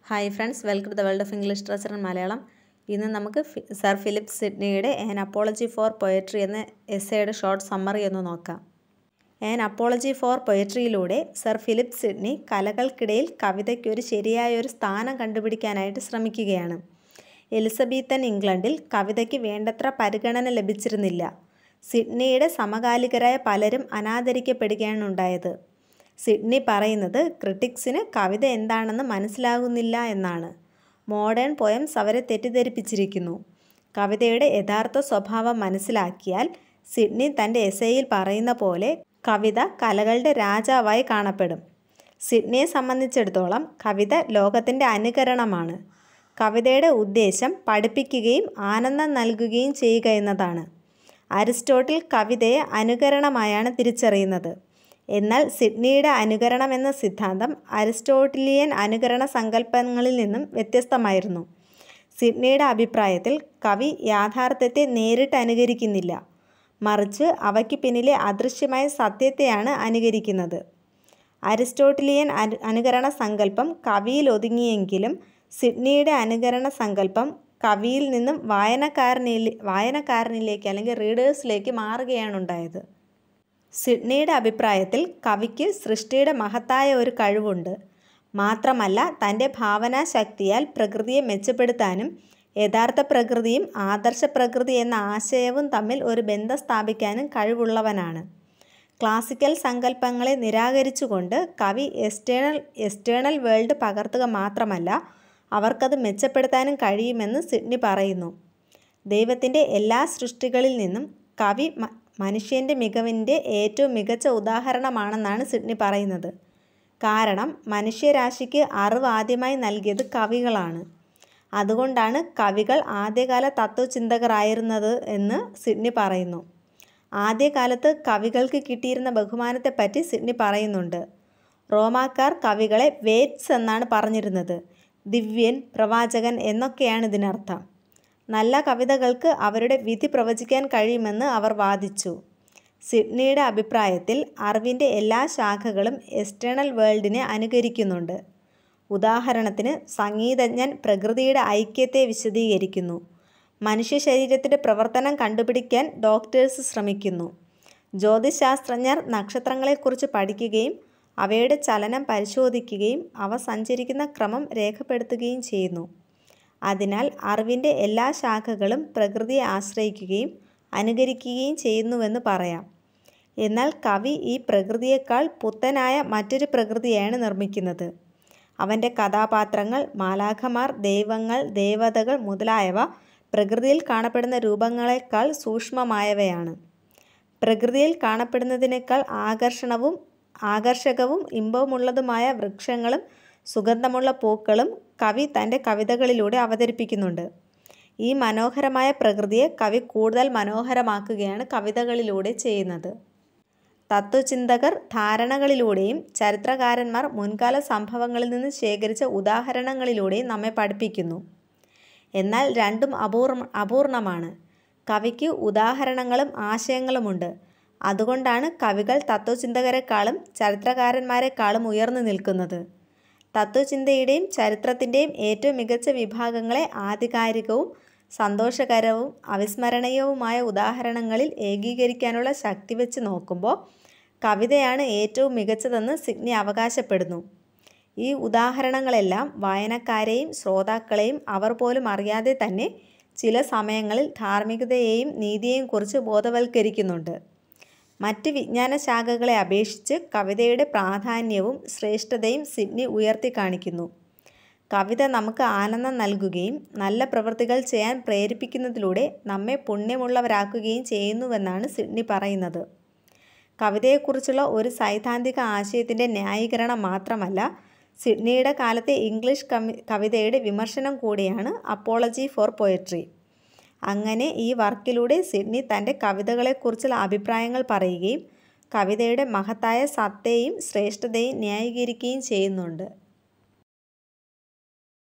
hi friends welcome to the world of English teacher in Malayalam ഇന്ന് നമുക്ക് ഫി- sir Philip സിഡ്നിയുടെ ആൻ അപ്പോളജി ഫോർ പൊയട്രി എന്ന എസ്സയുടെ ഷോർട്ട് സമ്മറി ഒന്ന് നോക്കാം ആൻ അപ്പോളജി ഫോർ പൊയട്രിയിലൂടെ സർ ഫിലിപ്പ് സിഡ്നി കലകൾക്കിടയിൽ കവിതയ്ക്ക് ഒരു ശരിയായ ഒരു സ്ഥാനം കണ്ടുപിടിക്കാനായിട്ട് ശ്രമിക്കുകയാണ് എലിസബത്തൻ ഇംഗ്ലണ്ടിൽ കവിതയ്ക്ക് വേണ്ടത്ര പരിഗണന ലഭിച്ചിരുന്നില്ല സിഡ്നിയുടെ സമകാലികരായ പലരും അനാദരിക്കപ്പെടുകയാണ് ഉണ്ടായത് സിഡ്നി പറയുന്നത് ക്രിട്ടിക്സിന് കവിത എന്താണെന്ന് മനസ്സിലാകുന്നില്ല എന്നാണ് മോഡേൺ പോയംസ് അവരെ തെറ്റിദ്ധരിപ്പിച്ചിരിക്കുന്നു കവിതയുടെ യഥാർത്ഥ സ്വഭാവം മനസ്സിലാക്കിയാൽ സിഡ്നി തൻ്റെ എസയിൽ പറയുന്ന പോലെ കവിത കലകളുടെ രാജാവായി കാണപ്പെടും സിഡ്നിയെ സംബന്ധിച്ചിടത്തോളം കവിത ലോകത്തിൻ്റെ അനുകരണമാണ് കവിതയുടെ ഉദ്ദേശം പഠിപ്പിക്കുകയും ആനന്ദം നൽകുകയും ചെയ്യുക എന്നതാണ് അരിസ്റ്റോട്ടിൽ കവിതയെ അനുകരണമായാണ് തിരിച്ചറിയുന്നത് എന്നാൽ സിഡ്നിയുടെ അനുകരണം എന്ന സിദ്ധാന്തം അരിസ്റ്റോട്ടിലിയൻ അനുകരണ സങ്കല്പങ്ങളിൽ നിന്നും വ്യത്യസ്തമായിരുന്നു സിഡ്നിയുടെ അഭിപ്രായത്തിൽ കവി യാഥാർത്ഥ്യത്തെ നേരിട്ട് അനുകരിക്കുന്നില്ല മറിച്ച് അവയ്ക്ക് പിന്നിലെ അദൃശ്യമായ സത്യത്തെയാണ് അനുകരിക്കുന്നത് അരിസ്റ്റോട്ടിലിയൻ അനു അനുകരണ സങ്കല്പം കവിയിൽ ഒതുങ്ങിയെങ്കിലും സിഡ്നിയുടെ അനുകരണ സങ്കല്പം കവിയിൽ നിന്നും വായനക്കാരനിലെ വായനക്കാരനിലേക്ക് അല്ലെങ്കിൽ റീഡേഴ്സിലേക്ക് മാറുകയാണ് ഉണ്ടായത് സിഡ്നിയുടെ അഭിപ്രായത്തിൽ കവിക്ക് സൃഷ്ടിയുടെ മഹത്തായ ഒരു കഴിവുണ്ട് മാത്രമല്ല തൻ്റെ ഭാവനാശക്തിയാൽ പ്രകൃതിയെ മെച്ചപ്പെടുത്താനും യഥാർത്ഥ പ്രകൃതിയും ആദർശ പ്രകൃതി എന്ന ആശയവും തമ്മിൽ ഒരു ബന്ധം സ്ഥാപിക്കാനും കഴിവുള്ളവനാണ് ക്ലാസിക്കൽ സങ്കല്പങ്ങളെ നിരാകരിച്ചുകൊണ്ട് കവി എക്സ്റ്റേണൽ എക്സ്റ്റേണൽ വേൾഡ് പകർത്തുക മാത്രമല്ല അവർക്കത് മെച്ചപ്പെടുത്താനും കഴിയുമെന്ന് സിഡ്നി പറയുന്നു ദൈവത്തിൻ്റെ എല്ലാ സൃഷ്ടികളിൽ നിന്നും കവി മ- മനുഷ്യൻ്റെ മികവിൻ്റെ ഏറ്റവും മികച്ച ഉദാഹരണമാണെന്നാണ് സിഡ്നി പറയുന്നത് കാരണം മനുഷ്യരാശിക്ക് അറിവ് ആദ്യമായി നൽകിയത് കവികളാണ് അതുകൊണ്ടാണ് കവികൾ ആദ്യകാല തത്വചിന്തകരായിരുന്നത് എന്ന് സിഡ്നി പറയുന്നു ആദ്യകാലത്ത് കവികൾക്ക് കിട്ടിയിരുന്ന ബഹുമാനത്തെപ്പറ്റി സിഡ്നി പറയുന്നുണ്ട് റോമാക്കാർ കവികളെ വേറ്റ്സ് എന്നാണ് പറഞ്ഞിരുന്നത് ദിവ്യൻ പ്രവാചകൻ എന്നൊക്കെയാണ് ഇതിനർത്ഥം നല്ല കവിതകൾക്ക് അവരുടെ വിധി പ്രവചിക്കാൻ കഴിയുമെന്ന് അവർ വാദിച്ചു സിഡ്നിയുടെ അഭിപ്രായത്തിൽ അറിവിൻ്റെ എല്ലാ ശാഖകളും എക്സ്റ്റേണൽ വേൾഡിനെ അനുകരിക്കുന്നുണ്ട് ഉദാഹരണത്തിന് സംഗീതജ്ഞൻ പ്രകൃതിയുടെ ഐക്യത്തെ വിശദീകരിക്കുന്നു മനുഷ്യ ശരീരത്തിൻ്റെ പ്രവർത്തനം കണ്ടുപിടിക്കാൻ ഡോക്ടേഴ്സ് ശ്രമിക്കുന്നു ജ്യോതിശാസ്ത്രജ്ഞർ നക്ഷത്രങ്ങളെക്കുറിച്ച് പഠിക്കുകയും അവയുടെ ചലനം പരിശോധിക്കുകയും അവ സഞ്ചരിക്കുന്ന ക്രമം രേഖപ്പെടുത്തുകയും ചെയ്യുന്നു അതിനാൽ അറിവിൻ്റെ എല്ലാ ശാഖകളും പ്രകൃതിയെ ആശ്രയിക്കുകയും അനുകരിക്കുകയും ചെയ്യുന്നുവെന്ന് പറയാം എന്നാൽ കവി ഈ പ്രകൃതിയേക്കാൾ പുത്തനായ മറ്റൊരു പ്രകൃതിയാണ് നിർമ്മിക്കുന്നത് അവൻ്റെ കഥാപാത്രങ്ങൾ മാലാഖമാർ ദൈവങ്ങൾ ദേവതകൾ മുതലായവ പ്രകൃതിയിൽ കാണപ്പെടുന്ന രൂപങ്ങളെക്കാൾ സൂക്ഷ്മമായവയാണ് പ്രകൃതിയിൽ കാണപ്പെടുന്നതിനേക്കാൾ ആകർഷണവും ആകർഷകവും ഇമ്പവുമുള്ളതുമായ വൃക്ഷങ്ങളും സുഗന്ധമുള്ള പൂക്കളും കവി തൻ്റെ കവിതകളിലൂടെ അവതരിപ്പിക്കുന്നുണ്ട് ഈ മനോഹരമായ പ്രകൃതിയെ കവി കൂടുതൽ മനോഹരമാക്കുകയാണ് കവിതകളിലൂടെ ചെയ്യുന്നത് തത്വചിന്തകർ ധാരണകളിലൂടെയും ചരിത്രകാരന്മാർ മുൻകാല സംഭവങ്ങളിൽ നിന്ന് ശേഖരിച്ച ഉദാഹരണങ്ങളിലൂടെയും നമ്മെ പഠിപ്പിക്കുന്നു എന്നാൽ രണ്ടും അപൂർവ അപൂർണമാണ് കവിക്ക് ഉദാഹരണങ്ങളും ആശയങ്ങളുമുണ്ട് അതുകൊണ്ടാണ് കവികൾ തത്വചിന്തകരെക്കാളും ചരിത്രകാരന്മാരെക്കാളും ഉയർന്നു നിൽക്കുന്നത് തത്വചിന്തയുടെയും ചരിത്രത്തിൻ്റെയും ഏറ്റവും മികച്ച വിഭാഗങ്ങളെ ആധികാരികവും സന്തോഷകരവും അവിസ്മരണീയവുമായ ഉദാഹരണങ്ങളിൽ ഏകീകരിക്കാനുള്ള ശക്തി വെച്ച് നോക്കുമ്പോൾ കവിതയാണ് ഏറ്റവും മികച്ചതെന്ന് സിഡ്നി അവകാശപ്പെടുന്നു ഈ ഉദാഹരണങ്ങളെല്ലാം വായനക്കാരെയും ശ്രോതാക്കളെയും അവർ പോലും അറിയാതെ തന്നെ ചില സമയങ്ങളിൽ ധാർമ്മികതയെയും നീതിയെയും കുറിച്ച് ബോധവൽക്കരിക്കുന്നുണ്ട് മറ്റ് വിജ്ഞാന ശാഖകളെ അപേക്ഷിച്ച് കവിതയുടെ പ്രാധാന്യവും ശ്രേഷ്ഠതയും സിഡ്നി ഉയർത്തി കാണിക്കുന്നു കവിത നമുക്ക് ആനന്ദം നൽകുകയും നല്ല പ്രവൃത്തികൾ ചെയ്യാൻ പ്രേരിപ്പിക്കുന്നതിലൂടെ നമ്മെ പുണ്യമുള്ളവരാക്കുകയും ചെയ്യുന്നുവെന്നാണ് സിഡ്നി പറയുന്നത് കവിതയെക്കുറിച്ചുള്ള ഒരു സൈദ്ധാന്തിക ആശയത്തിൻ്റെ ന്യായീകരണം മാത്രമല്ല സിഡ്നിയുടെ കാലത്തെ ഇംഗ്ലീഷ് കവി കവിതയുടെ വിമർശനം കൂടിയാണ് അപ്പോളജി ഫോർ പോയട്രി അങ്ങനെ ഈ വർക്കിലൂടെ സിഡ്നി തൻ്റെ കവിതകളെക്കുറിച്ചുള്ള അഭിപ്രായങ്ങൾ പറയുകയും കവിതയുടെ മഹത്തായ സത്തയും ശ്രേഷ്ഠതയും ന്യായീകരിക്കുകയും ചെയ്യുന്നുണ്ട്